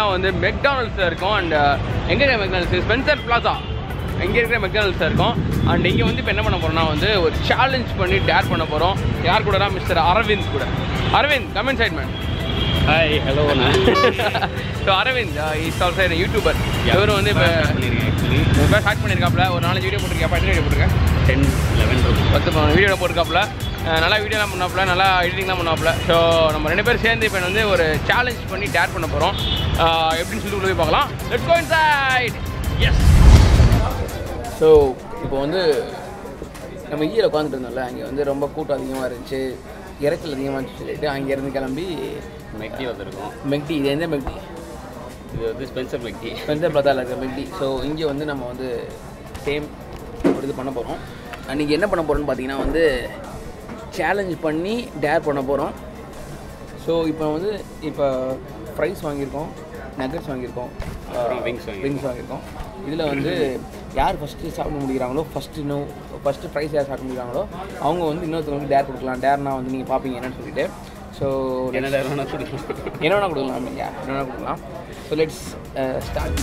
வந்து மெக்டானல்ஸில் இருக்கோம் அண்ட் எங்கே இருக்கிற மெக்டானல்ஸ் ஸ்பென்சர் பிளாசா இங்கே இருக்கிற மெக்டானல்ஸில் இருக்கோம் அண்ட் இங்கே வந்து இப்போ என்ன பண்ண போகிறோம்னா வந்து ஒரு சேலஞ்ச் பண்ணி டேர் பண்ண போகிறோம் யார் கூடனா மிஸ்டர் அரவிந்த் கூட Aravind comment side man hi hello நான் so Aravind is also YouTuber இவர் வந்து இப்போ பண்ணியிருக்கேன் ஆக்சுவலி இப்போ ஸ்டார்ட் பண்ணியிருக்காப்ல ஒரு நாலஞ்சு வீடியோ போட்டிருக்கா எத்தனை வீடியோ போட்டிருக்கேன் டென் லெவன் பத்து வீடியோ போட்டிருக்காப்புல அஹ் நல்லா வீடியோலாம் பண்ணாப்புல நல்லா எடிட்டிங்லாம் பண்ணாப்புல ஸோ நம்ம ரெண்டு பேரும் சேர்ந்து இப்போ வந்து ஒரு சேலஞ்ச் பண்ணி டேர் பண்ண போகிறோம் எப்படின்னு சொல்லி உள்ள போய் பார்க்கலாம் let's go inside yes so இப்போ வந்து நம்ம ஈயில் உட்காந்துட்டு இருந்தோம்ல அங்கே வந்து ரொம்ப கூட்டம் அதிகமாக இருந்துச்சு இறைச்சல் அதிகமாக இருந்துச்சு சொல்லிட்டு அங்கேருந்து கிளம்பி மெக்டி வந்திருக்கோம் மெக்டி இது எந்த மெக்டி இது வந்து ஸ்பென்சர் மெக்டி ஸ்பென்சர் பிளாத்தாவில் இருக்க மெக்டி ஸோ இங்கே வந்து நம்ம வந்து சேம் ஒரு இது பண்ண போகிறோம் அன்றைக்கி என்ன பண்ண போகிறோம்னு பார்த்தீங்கன்னா வந்து சேலஞ்ச் பண்ணி டேர் பண்ண போகிறோம் ஸோ இப்போ வந்து இப்போ ப்ரைஸ் வாங்கியிருக்கோம் நகட்ஸ் வாங்கியிருக்கோம் அப்புறம் wings வாங்கியிருக்கோம். விங்ஸ் வாங்கியிருக்கோம் இதில் வந்து யார் ஃபஸ்ட்டு சாப்பிட முடிகிறாங்களோ ஃபஸ்ட்டு இன்னும் ஃபஸ்ட்டு ப்ரைஸ் யார் சாப்பிட முடிகிறாங்களோ அவங்க வந்து இன்னொருத்தவங்க டேர் கொடுக்கலாம் டேர்னா வந்து நீங்கள் பார்ப்பீங்க என்னன்னு சொல்லிட்டு ஸோ என்ன நேரம் வேணா கொடுக்கலாம் என்ன வேணா கொடுக்கலாம் ஐயா என்ன வேணா கொடுக்கலாம் ஸோ லெட்ஸ் ஸ்டார்ட்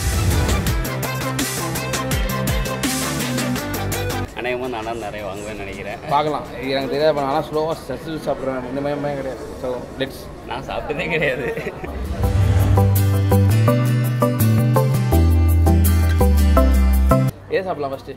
அநேகமாக நானும் நிறைய வாங்குவேன்னு நினைக்கிறேன் பார்க்கலாம் இது எனக்கு தெரியாது அப்ப நான்லாம் ஸ்லோவாக ஸ்ட்ரெஸ் சாப்பிட்றேன் இந்த மாதிரி பயம் கிடையாது ஸோ லெட்ஸ் நான் சாப்பிட்டதே கிடையாது ஏது சாப்பிடலாம் ஃபஸ்ட்டு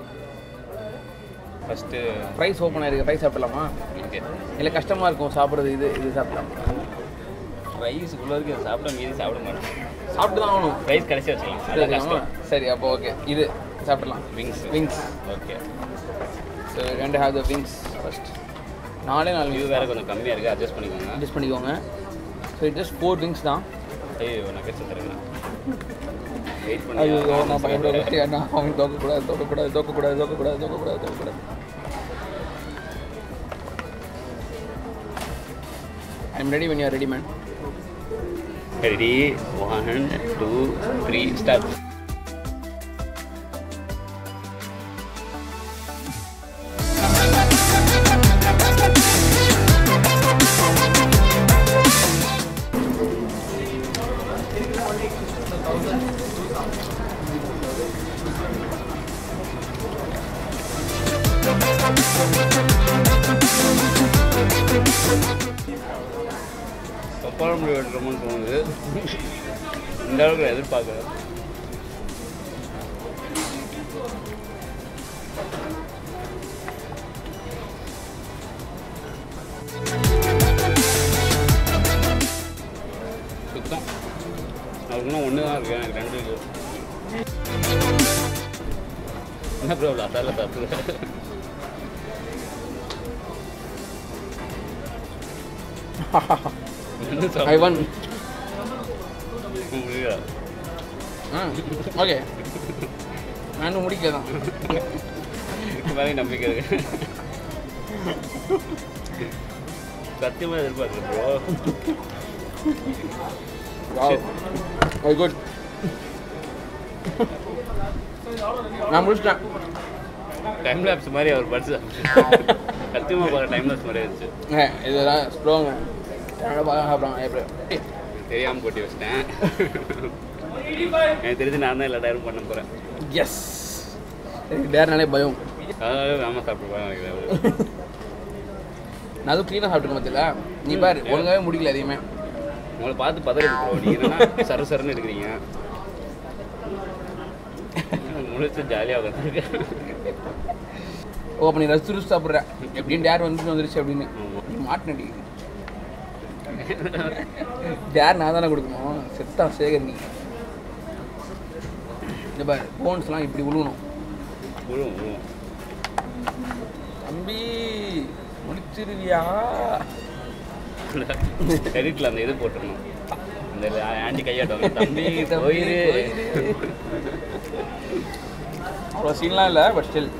ஃபஸ்ட்டு ப்ரைஸ் ஓப்பன் ஆயிருக்கு ப்ரைஸ் சாப்பிடலாமா ஓகே இல்லை கஷ்டமாக இருக்கும் சாப்பிட்றது இது இது சாப்பிடலாம் ரைஸ் உள்ளதுக்கு சாப்பிட மீதி சாப்பிட மாட்டேன் சாப்பிட்டு தான் ஆகணும் ரைஸ் கடைசி வச்சுக்கலாம் அதான் கஷ்டம் சரி அப்போ ஓகே இது சாப்பிடலாம் விங்ஸ் விங்ஸ் ஓகே ஸோ ரெண்டு ஹேவ் த விங்ஸ் ஃபர்ஸ்ட் நாலே நாலு இது விங்ஸ் வேறு கொஞ்சம் கம்மியாக இருக்குது அட்ஜஸ்ட் பண்ணிக்கோங்க அட்ஜஸ்ட் பண்ணிக்கோங்க so it just four wings தான் ஐயோ நான் கட்சி தருங்க வெயிட் ஐயோ நான் பண்ணி பயப்பட நான் அவன் தோக்கக்கூடாது தோக்கக்கூடாது தோக்கக்கூடாது தோக்கக்கூடாது தோக்கக்கூடாது தோக்கக்கூடாது I'm ready when you are ready man ready one two three start கப்பாளம் வெட்டுறோம்னு தோணுது இந்த அளவுக்கு நான் எதிர்பார்க்கல சுத்தம் அதுக்கு இன்னும் ஒன்று தான் இருக்கு எனக்கு ரெண்டு இது என்ன ப்ராப்ளம் அதால சாப்பிடுவேன் ஐ ஒன் முடியல ஓகே நானும் முடிக்கல தான் மேலே நம்பிக்கை இருக்கு சத்தியமாக எதிர்பார்க்குறேன் ப்ரோ வெரி குட் நான் முடிச்சிட்டேன் டைம் லேப்ஸ் மாதிரி அவர் படிச்சு சத்தியமாக பார்க்க டைம் லேப்ஸ் மாதிரி இருந்துச்சு ஏ, இதெல்லாம் ஸ்லோங்க என்னோட பக்கம் சாப்பிட்றாங்க எப்படி தெரியாமல் போட்டி வச்சிட்டேன் எனக்கு தெரிஞ்சு நான் தான் எல்லா டைமும் பண்ண போகிறேன் எஸ் எனக்கு டேர்னாலே பயம் அதனால வேமா சாப்பிட்டு நினைக்கிறேன் நான் அதுவும் க்ளீனாக சாப்பிட்டுக்க பத்தில நீ பாரு ஒழுங்காவே முடிக்கல எதையுமே உங்களை பார்த்து பதறி ப்ரோ நீங்கள் என்னன்னா சர சரன்னு எடுக்கிறீங்க முழுத்து ஜாலியாக உட்காந்துருக்கேன் ஓ அப்போ நீ ரசிச்சு ருசி சாப்பிட்ற எப்படியும் டேர் வந்துட்டு வந்துருச்சு அப்படின்னு ஆமா. நீ மாட்டினடி டேர் நான் தானே கொடுக்கணும் செத்தா சேகர் நீ இந்த பாரு போன்ஸ்லாம் இப்படி விழுவணும் விழுவும் விழுவும் தம்பி முடிச்சிருவியா எடிட்டில் அந்த இது போட்டுருணும் அந்த ஆண்டி கையாட்டம் தம்பி போயிரு அவ்வளோ சீன்லாம் இல்லை பட் ஸ்டில்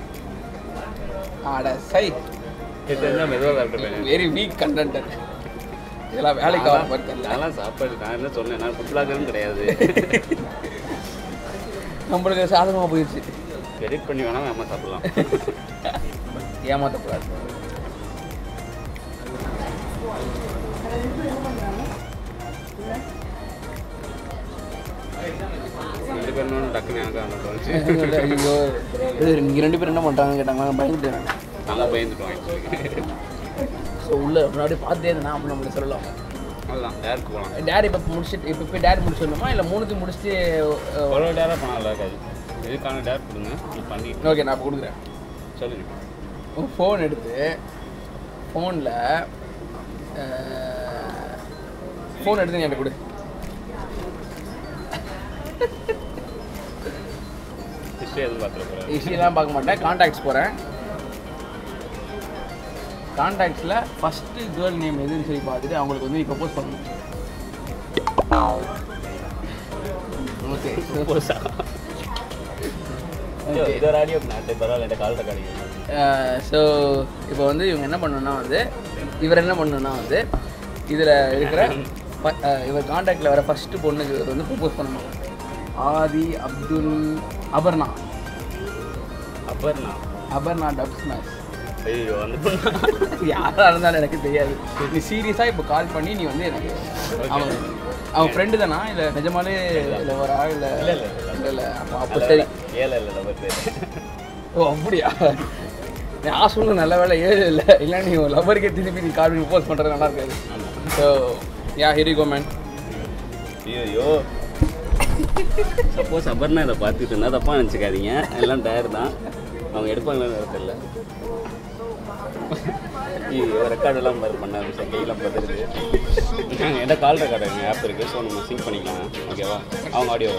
ஆட சை இது தெரிஞ்சா மெதுவாக சாப்பிட்டுருப்பேன் வெரி வீக் கண்டென்ட் இதெல்லாம் வேலைக்கு ஆகிற மாதிரி தெரியல அதெல்லாம் சாப்பாடு நான் என்ன சொன்னேன் நான் ஃபுட் பிளாகரும் கிடையாது நம்மளுக்கு சாதகமாக போயிடுச்சு எடிட் பண்ணி வேணால் நம்ம சாப்பிடலாம் ஏமாற்றக்கூடாது ரெண்டு பேரும் டக்குன்னு எனக்கு அங்கே தோணுச்சு ஐயோ இது நீங்கள் ரெண்டு பேரும் என்ன பண்ணுறாங்க கேட்டாங்க நான் பயந்துட்டேன் நாங்கள் பயந்துட்டோம் ஆக்சுவலி ஸோ உள்ள முன்னாடி பார்த்தே இருந்தேன் அப்படின்னு நம்மளுக்கு சொல்லலாம் அதுதான் டேருக்கு போகலாம் டேர் இப்போ முடிச்சுட்டு இப்போ போய் டேர் முடிச்சிடணுமா இல்லை மூணுத்தையும் முடிச்சுட்டு ஒரு டேராக பண்ணால் நல்லா இருக்காது இதுக்கான டேர் கொடுங்க நீ பண்ணி ஓகே நான் இப்போ கொடுக்குறேன் சொல்லுங்க ஃபோன் எடுத்து ஃபோனில் ஃபோன் எடுத்து நீ என்கிட்ட கொடு ஹிஸ்ட்ரி எதுவும் பார்த்துட போகிறேன் ஹிஸ்ட்ரிலாம் பார்க்க மாட்டேன் காண்டாக்ட்ஸ் போகிறேன் காண்டாக்ட்ஸில் ஃபஸ்ட்டு கேர்ள் நேம் எதுன்னு சொல்லி பார்த்துட்டு அவங்களுக்கு வந்து நீ ப்ரப்போஸ் பண்ணணும் ஓகே புதுசா Okay. இது ஒரு ஆடியோ நாட்டு பரவாயில்ல என்கிட்ட கால் ரெக்கார்டிங் ஸோ இப்போ வந்து இவங்க என்ன பண்ணணும்னா வந்து இவர் என்ன பண்ணணும்னா வந்து இதில் இருக்கிற ஃப- அஹ் இவர் காண்டாக்டில் வர ஃபஸ்ட்டு பொண்ணுக்கு இவர் வந்து ப்ரப்போஸ் பண்ணணும் ஆதி அப்துல் அபர்ணா அபர்ணா அபர்ணா டப் ஸ்மாஷ் ஐயோ வந்து பொண்ணா யாராக இருந்தாலும் எனக்கு தெரியாது நீ சீரியஸாக இப்போ கால் பண்ணி நீ வந்து எனக்கு அவன் அவன் ஃப்ரெண்டு தானா இல்லை நிஜமாலே இல்லை வரா இல்லை இல்ல, இல்ல, இல்ல. இல்லை இல்லை அப்போ அப்போ சரி ஏழை இல்லை லவர் பேர் ஓ அப்படியா நான் சொன்ன நல்ல வேலை ஏழு இல்லை இல்லை நீ உன் லவருக்கே திருப்பி நீ கால் பண்ணி போஸ்ட் பண்ணுறது நல்லா இருக்காது ஸோ யா ஹிரி கோமேன் ஐயோ சப்போஸ் அபர்ணா இதை பார்த்துட்டு இருந்தால் தப்பாக நினச்சிக்காதீங்க எல்லாம் டயர் தான் அவங்க எடுப்பாங்களான்னு தெரியல ஐயோ ரெக்கார்டு எல்லாம் பாரு பண்ண ஆரம்பிச்சேன் கையெல்லாம் பார்த்துருக்கு என்கிட்ட கால் ரெக்கார்டு எங்கள் ஆப் இருக்குது ஸோ நம்ம சிங்க் பண்ணிக்கலாம் ஓகேவா அவங்க audio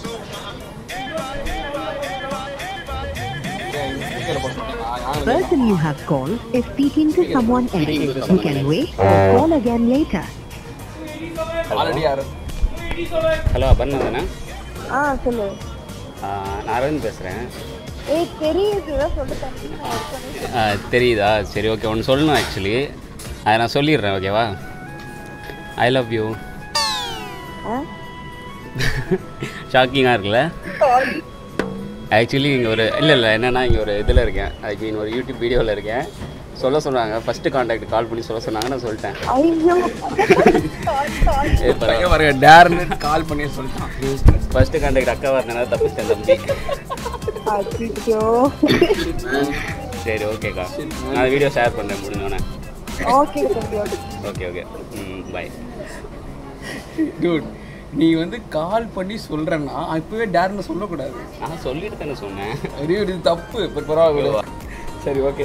person you have called is speaking to someone else. You can wait or call again later. Already யாரு ஹலோ அபர்ணா தானே ஆ சொல்லு ஆஹ் நான் அரவிந்த் பேசுகிறேன் ஏய் தெரியுது சொல்லு தம்பி தெரியுதா சரி ஓகே ஒன்று சொல்லணும் ஆக்சுவலி அதை நான் சொல்லிடுறேன் ஓகேவா ஐ லவ் யூ ஆ ஷாக்கிங்காக இருக்குல்ல ஆக்சுவலி இங்கே ஒரு இல்லை இல்லை என்னென்னா இங்கே ஒரு இதில் இருக்கேன் ஐ மீன் ஒரு யூடியூப் வீடியோவில் இருக்கேன் சொல்ல சொன்னாங்க ஃபஸ்ட்டு காண்டாக்ட் கால் பண்ணி சொல்ல சொன்னாங்க நான் சொல்லிட்டேன் ஐயோ ஏய், பரவாயில்ல. பாருங்க டேர்னு கால் பண்ணி சொல்லிட்டான் ஃபஸ்ட்டு காண்டாக்ட் அக்கா வரதுனால தப்பிச்சிட்டேன் தம்பி அச்சோ சரி ஓகேக்கா நான் வீடியோ ஷேர் பண்ணுறேன் முடிஞ்சோன்னே ஓகே தம்பி ஓகே ஓகே ஓகே ம் பாய் டியூட் நீ வந்து கால் பண்ணி சொல்கிறேன்னா இப்போவே டேர்னு சொல்லக்கூடாது நான் சொல்லிட்டு தானே சொன்னேன் ஐயோ இது தப்பு இப்போ பரவாயில்ல சரி ஓகே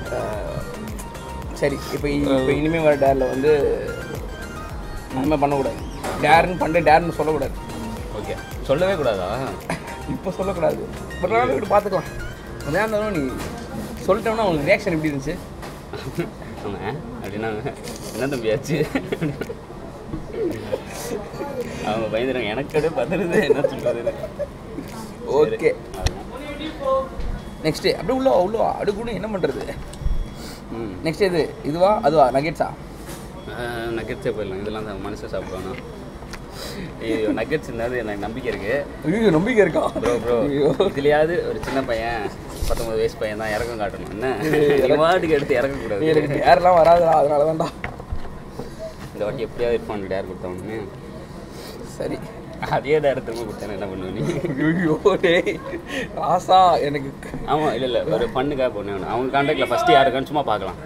சரி இப்போ இப்போ இனிமேல் வர டேரில் வந்து இனிமேல் பண்ணக்கூடாது டேர்னு பண்ணிட்டு டேர்னு சொல்லக்கூடாது ஓகே சொல்லவே கூடாதா இப்போ சொல்லக்கூடாது ஒரு நாள் இப்படி பார்த்துக்கலாம் அதான் இருந்தாலும் நீ சொல்லிட்டோம்னா உங்களுக்கு ரியாக்ஷன் எப்படி இருந்துச்சு ஆமாம் அப்படின்னா என்ன தம்பியாச்சு அவங்க பயந்துறாங்க எனக்கு அப்படியே பதறுது என்ன சொல்றது ஓகே நெக்ஸ்ட்டு அப்படியே உள்ள வா, உள்ள வா. அப்படியே கூட என்ன பண்ணுறது ம் நெக்ஸ்ட் இது இதுவா அதுவா நகெட்ஸா நக்கெட்ஸே போயிடலாம் இதெல்லாம் தான் மனுஷன் சாப்பிடுவானா ஐயோ நக்கெட்ஸ் இருந்தாலும் எனக்கு நம்பிக்கை இருக்கு ஐயோ நம்பிக்கை இருக்கா ப்ரோ ப்ரோ ஐயோ இதுலயாவது ஒரு சின்ன பையன் பத்தொன்பது வயசு பையன் தான் இறக்கம் காட்டணும் என்ன நீ வாட்டுக்கு எடுத்து இறக்கக்கூடாது எனக்கு டேர்லாம் வராதுடா அதனால தான்டா இந்த வாட்டி எப்படியாவது இருப்பான் டேர் கொடுத்தவனு சரி அதே டேர் திரும்ப கொடுத்தேன் என்ன பண்ணுவ நீ ஐயோ டேய் ராசா எனக்கு ஆமாம் இல்லை இல்லை ஒரு பண்ணுக்காக பொண்ணு அவங்க காண்டாக்டில் ஃபஸ்ட்டு யாருக்கான்னு சும்மா பார்க்கலாம்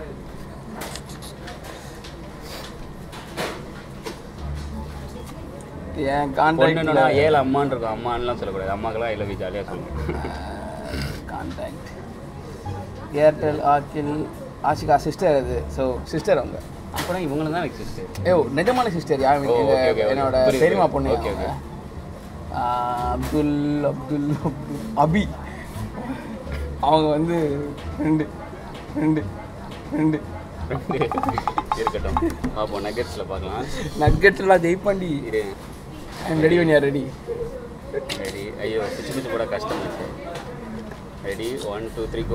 என் பொண்ணுன்னா கான்டாக்ட் ஏழு அம்மான்னு இருக்கும் அம்மான்லாம் சொல்லக்கூடாது அம்மாக்கெல்லாம் இல்லை ஜாலியாக சொல்லணும் கான்டாக்ட் ஏர்டெல் ஆக்கில் ஆஷிகா சிஸ்டர் அது ஸோ சிஸ்டர் அவங்க அப்புறம் இவங்கள தான் எனக்கு சிஸ்டர் ஏ நிஜமான சிஸ்டர் யார் ஓ, okay, okay, okay. என்னோட புரியுது, பெரியமா புரியுது. பொண்ணு Okay, அவங்க. okay. ஆஹ், அப்துல் அப்துல் அப்துல் அபி அவங்க வந்து ரெண்டு ரெண்டு ரெண்டு இருக்கட்டும் பார்ப்போம் நகெட்ஸில் பார்க்கலாம் நக்கெட்ஸ்லாம் ஜெயிப்பாண்டி இரு I am ready when you are ready ready ஐயோ பிச்சு பிச்சு போட கஷ்டம் ready one two three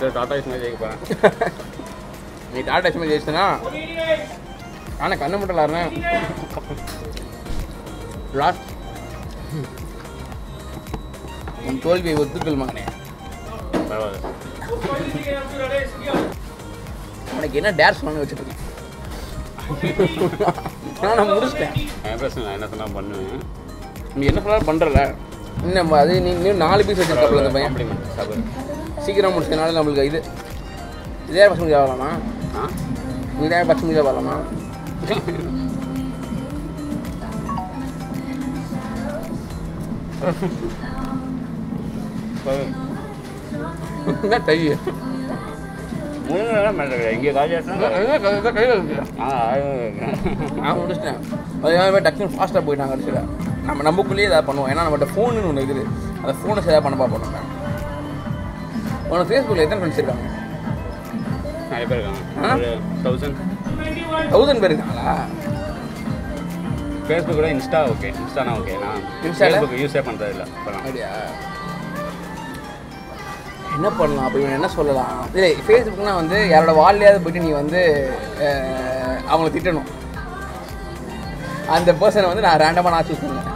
tata is மாதிரி ஜெயிக்க நீ டாடா எஸ்மே ஜெயிச்சுனா ஆனால் கண்ணு மட்டும் இல்லாருனேன் லாஸ்ட் உன் தோல்வியை ஒத்துக்கொள் மகனே பரவாயில்ல உனக்கு என்ன டேர் சொன்னு வச்சுட்டு ஆனால் நான் முடிச்சிட்டேன் என் பிரச்சனை நான் என்ன சொன்னால் பண்ணுவேன் நீ என்ன சொன்னாலும் பண்ணுறல இன்னும் அது நீ இன்னும் நாலு பீஸ் வச்சிருக்காப்புல அந்த பையன் காம்ப்ளிமெண்ட் சாப்பிடு சீக்கிரம் முடிச்சதுனால நம்மளுக்கு இது இதே பசங்க வரலாமா ஆ இதே பசங்க வரலாமா என்ன கை முழுங்க மேலே இங்கே காலி ஆச்சுன்னா கையில் இருக்கு ஆ ஆ, நான் முடிச்சிட்டேன் அதே டக்குனு ஃபாஸ்ட்டாக போயிட்டாங்க கடைசியில் நம்ம நமக்குள்ளேயே ஏதாவது பண்ணுவோம் ஏன்னா நம்மகிட்ட ஃபோனுன்னு ஒன்று இருக்குது அந்த ஃபோனை ஏதாவது பண்ண பார்ப்போம் நம்ம உனக்கு ஃபேஸ்புக்கில் எத்தனை ஃப்ரெண்ட்ஸ் இருக்காங்க நிறைய பேர் இருக்காங்க ஒரு தௌசண்ட் தௌசண்ட் பேர் இருக்காங்களா ஃபேஸ்புக் கூட இன்ஸ்டா ஓகே இன்ஸ்டானா ஓகே நான் இன்ஸ்டால? ஃபேஸ்புக் யூஸே பண்ணுறது இல்லை இப்போலாம் அப்படியா என்ன பண்ணலாம் அப்போ இவன் என்ன சொல்லலாம் இல்லை ஃபேஸ்புக்னா வந்து யாரோட வாழ்லையாவது போயிட்டு நீ வந்து அஹ், அவங்கள திட்டணும் அந்த பர்சனை வந்து நான் ரேண்டமாக நான் சூஸ் பண்ணேன்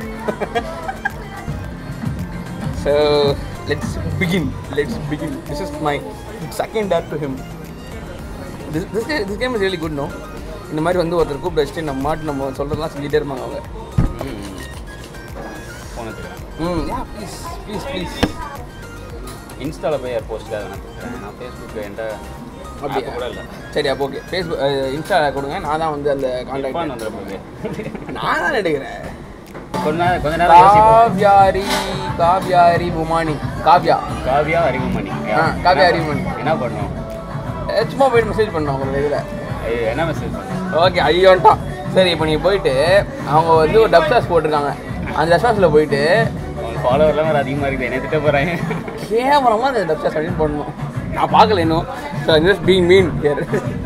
so let's begin let's begin this is my second date to him this this this game is really good no இந்த மாதிரி வந்து ஒருத்தர் கூப்பிட்டு வச்சுட்டு நம்ம மாட்டு நம்ம சொல்கிறதெல்லாம் செஞ்சுட்டே இருப்பாங்க அவங்க ஃபோன் வச்சுக்கிறேன் ம் யா ப்ளீஸ் ப்ளீஸ் ப்ளீஸ் இன்ஸ்டாவில் போய் யார் போஸ்ட் நான் கொடுக்குறேன் நான் ஃபேஸ்புக் என்கிட்ட அப்படியா? அப்படியே கூட இல்லை சரி அப்போ ஓகே ஃபேஸ்புக் இன்ஸ்டா கொடுங்க நான் தான் வந்து அந்த ஃபோன் கான்டாக்ட் வந்துடும் போகுது நான் தான் எடுக்கிறேன் கொஞ்ச நேரம் கொஞ்ச நேரம் யோசிப்போம். காவ்யாரி காவ்யாரி புமானி காவ்யா காவியா அறிவுமணி ஆ, காவியா அறிவுமணி. என்ன பண்ணோம் அஹ் சும்மா போயிட்டு மெசேஜ் பண்ணோம் உங்களோட இதில் ஐயோ, என்ன மெசேஜ் பண்ணோம் ஓகே ஐயோன்ட்டான் சரி இப்போ நீங்கள் போயிட்டு அவங்க வந்து ஒரு டப்சாஸ் போட்டிருக்காங்க அந்த டப்சாஸில் போயிட்டு அவங்க ஃபாலோவர்லாம் வேறு அதிகமாக இருக்குது என்ன திட்ட போகிறாங்க கேவலமாக அந்த டப்சாஸ் அப்படின்னு பண்ணணும் நான் பார்க்கல இன்னும் so just being mean here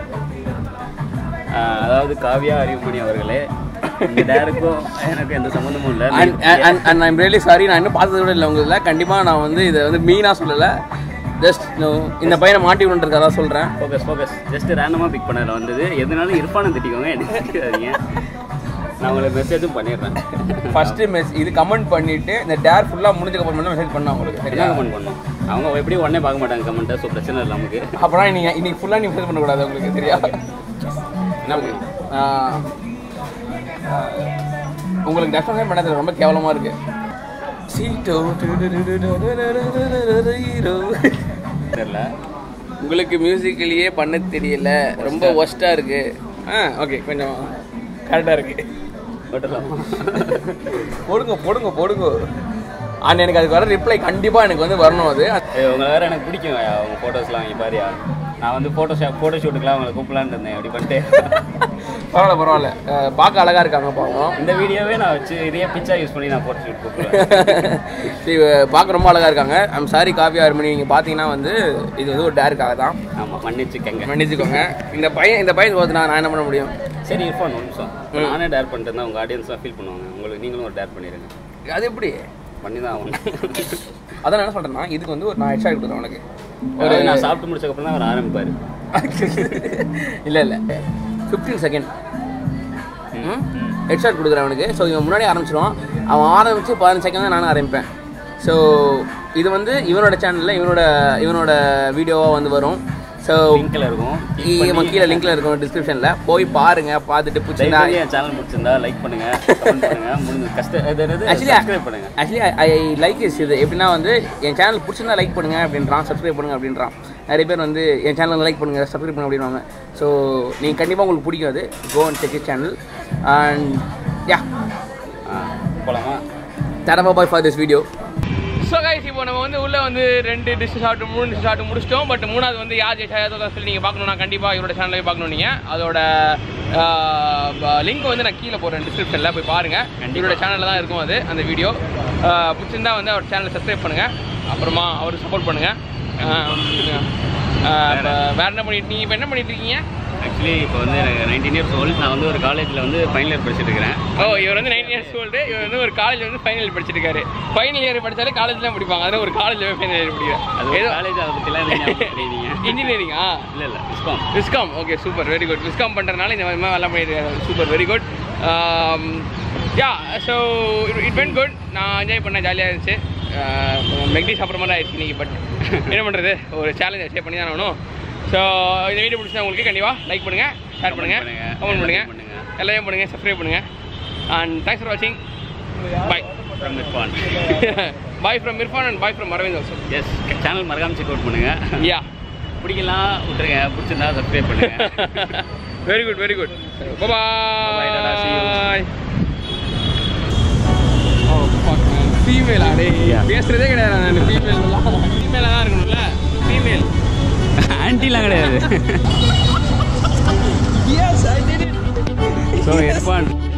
அதாவது காவியா அறிவுமணி அவர்களே இந்த டேருக்கும் எனக்கு எந்த சம்மந்தமும் இல்லை and and and I'm really sorry நான் இன்னும் பார்த்தது கூட இல்லை உங்களில் கண்டிப்பாக நான் வந்து இதை வந்து மீனாக சொல்லலை ஜஸ்ட் இந்த பையனை மாட்டி விட்டுருக்கதா சொல்கிறேன் ஃபோக்கஸ் ஃபோக்கஸ் ஜஸ்ட் ரேண்டமாக பிக் பண்ணல வந்தது எதுனாலும் இருப்பானு திட்டிக்கோங்க எனக்கு திட்டிக்காதீங்க நான் உங்களுக்கு மெசேஜும் பண்ணிடுறேன் ஃபர்ஸ்ட் மெஸ் இது கமெண்ட் பண்ணிட்டு இந்த டேர் ஃபுல்லாக முடிஞ்சதுக்கப்புறம் மட்டும் மெசேஜ் பண்ண உங்களுக்கு என்ன சரியா கமெண்ட் பண்ணோம் அவங்க எப்படி உடனே பார்க்க மாட்டாங்க கமெண்ட்டை ஸோ பிரச்சனை இல்லை நமக்கு அப்புறம் நீங்கள் இன்னைக்கு ஃபுல்லாக நீ மெசேஜ் பண்ணக்கூடாது உங்களுக்கு சரியா என்ன பண்ணணும் ஆஹ், ஆஹ், உங்களுக்கு டெஃபினேஷன் பண்ணது ரொம்ப கேவலமாக இருக்கு சீட்டோ தெரியல உங்களுக்கு மியூசிக்கலையே பண்ண தெரியல ரொம்ப ஒஸ்ட்டாக இருக்கு ஆ ஓகே கொஞ்சம் கரெக்டாக இருக்கு போட்டுடலாமா போடுங்க போடுங்க போடுங்க அண்ட் எனக்கு அதுக்கு வர ரிப்ளை கண்டிப்பாக எனக்கு வந்து வரணும் அது ஏய், உங்களை வேற எனக்கு பிடிக்கும் அவங்க ஃபோட்டோஸ்லாம் இங்கே பாரியா நான் வந்து ஃபோட்டோ ஷா ஃபோட்டோ ஷூட்டுக்குலாம் அவங்களை கூப்பிடலான்னு இருந்தேன் அப்படி பண்ணிட்டு பரவாயில்ல பரவாயில்ல அஹ் பார்க்க அழகாக இருக்காங்க பாவம் இந்த வீடியோவே நான் வச்சு இதே பிக்சா யூஸ் பண்ணி நான் ஃபோட்டோ ஷூட் கூப்பிடுவேன் சரி பார்க்க ரொம்ப அழகாக இருக்காங்க ஐம் சாரி காஃபி ஆறு மணி நீங்கள் பார்த்தீங்கன்னா வந்து இது வந்து ஒரு டேருக்காக தான் ஆமாம் மன்னிச்சுக்கங்க மன்னிச்சுக்கோங்க இந்த பையன் இந்த பையன் பார்த்து நான் என்ன பண்ண முடியும் சரி இருப்பான் ஒரு நிமிஷம் இப்ப நானே டேர் பண்ணிட்டு இருந்தா உங்கள் ஆடியன்ஸ்லாம் ஃபீல் பண்ணுவாங்க உங்களுக்கு நீங்களும் ஒரு டேர் பண்ணிடுங்க அது எப்படி பண்ணி தான் ஆகணும் அதான் என்ன சொல்கிறேன்னா இதுக்கு வந்து ஒரு நான் ஹெட்ஷாட் கொடுக்குறேன் உனக்கு ஒரு நான் சாப்பிட்டு முடிச்சக்கப்புறம் தான் அவர் ஆரம்பிப்பார் இல்லை இல்லை ஃபிஃப்டீன் செகண்ட் ஹெட்ஷாட் கொடுக்குறேன் அவனுக்கு ஸோ இவன் முன்னாடி ஆரம்பிச்சிடுவான் அவன் ஆரம்பித்து பதினஞ்சு செகண்ட் தான் நானும் ஆரம்பிப்பேன் ஸோ இது வந்து இவனோட சேனலில் இவனோட இவனோட வீடியோவாக வந்து வரும் ஸோ லிங்க்ல இருக்கும் கீழே லிங்க்ல இருக்கும் டிஸ்கிரிப்ஷனில் போய் பாருங்க பார்த்துட்டு பிடிச்சிருந்தா தயவுசெய்து என் சேனல் பிடிச்சிருந்தா லைக் பண்ணுங்க கமெண்ட் பண்ணுங்க முடிஞ்ச கஷ்ட ஆக்சுவலி சப்ஸ்கிரைப் பண்ணுங்க ஆக்சுவலி ஐ லைக் இஸ் இது எப்படின்னா வந்து என் சேனல் பிடிச்சிருந்தா லைக் பண்ணுங்க அப்படின்றான் சப்ஸ்கிரைப் பண்ணுங்க அப்படின்றான் நிறைய பேர் வந்து என் சேனல் லைக் பண்ணுங்க சப்ஸ்கிரைப் பண்ணுங்க அப்படின்வாங்க ஸோ நீங்கள் கண்டிப்பாக உங்களுக்கு பிடிக்கும் அது go and check channel and yeah ஆ, போலாமா தரமா bye for this video so guys இப்போ நம்ம வந்து உள்ளே வந்து ரெண்டு டிஷ் சாப்பிட்டு மூணு டிஷ் சாப்பிட்டு முடிச்சிட்டோம் பட் மூணாவது வந்து யார் ஜெயிச்சா ஏதோ சொல்லி நீங்கள் பார்க்கணும்னா கண்டிப்பாக இவரோட சேனலில் பார்க்கணும் நீங்கள் அதோட லிங்க் வந்து நான் கீழே போடுறேன் டிஸ்கிரிப்ஷனில் போய் பாருங்கள் இவரோட சேனலில் தான் இருக்கும் அது அந்த வீடியோ பிடிச்சிருந்தா வந்து அவர் சேனலை சப்ஸ்கிரைப் பண்ணுங்கள் அப்புறமா அவருக்கு சப்போர்ட் பண்ணுங்கள் வேறு என்ன பண்ணிட்டு நீங்கள் இப்போ என்ன பண்ணிட்டு இருக்கீங்க ஆக்சுவலி இப்போ வந்து எனக்கு நைன்டீன் இயர்ஸ் ஓல்டு நான் வந்து ஒரு காலேஜில் வந்து ஃபைனல் இயர் படிச்சுட்டு இருக்கிறேன் ஓ இவர் வந்து நைன் இயர்ஸ் ஓல்டு இவர் வந்து ஒரு காலேஜ் வந்து ஃபைனல் இயர் படிச்சிட்டு இருக்காரு ஃபைனல் இயர் படிச்சாலே காலேஜ் தான் படிப்பாங்க அதனால ஒரு காலேஜ் ஃபைனல் இயர் அது படிக்கிறேன் ஏதோ காலேஜ் அதை பற்றிலாம் நீங்கள் இன்ஜினியரிங்கா இல்லை இல்லை viscom viscom okay super very good viscom பண்ணுறதுனால இந்த மாதிரி எல்லாம் பண்ணிட்டு super very good yeah so it went good நான் என்ஜாய் பண்ணேன் ஜாலியாக இருந்துச்சு மெக்டி சாப்பிட்ற மாதிரி ஆயிடுச்சு இன்னைக்கு பட் என்ன பண்ணுறது ஒரு சேலஞ்ச் அச்சீவ் பண்ணி தான் ஆகணும் ஸோ இந்த வீடியோ பிடிச்சா உங்களுக்கு கண்டிப்பாக லைக் பண்ணுங்கள் ஷேர் பண்ணுங்கள் பண்ணுங்க, கமெண்ட் பண்ணுங்கள் எல்லாத்தையும் பண்ணுங்க. எல்லாத்தையும் பண்ணுங்கள் சப்ஸ்கிரைப் பண்ணுங்கள் அண்ட் தேங்க்ஸ் ஃபார் வாட்சிங் bye from Irfan bye from Irfan and bye from Aravind also yes channel மறக்காம செக் அவுட் பண்ணுங்கள் யா பிடிக்கலாம் விட்டுருங்க பிடிச்சிருந்தா சப்ஸ்கிரைப் பண்ணுங்க very good very good Bye-bye, Tata, see you. Bye oh fuck man ஃபீமேலா டேய் Yeah. பேசுறதே கிடையாது நான் ஃபீமேல்லாம் ஃபீமேலா தான் இருக்கணும்ல ஃபீமேல் ஆன்டிலாம் கிடையாது yes I did it so Irfan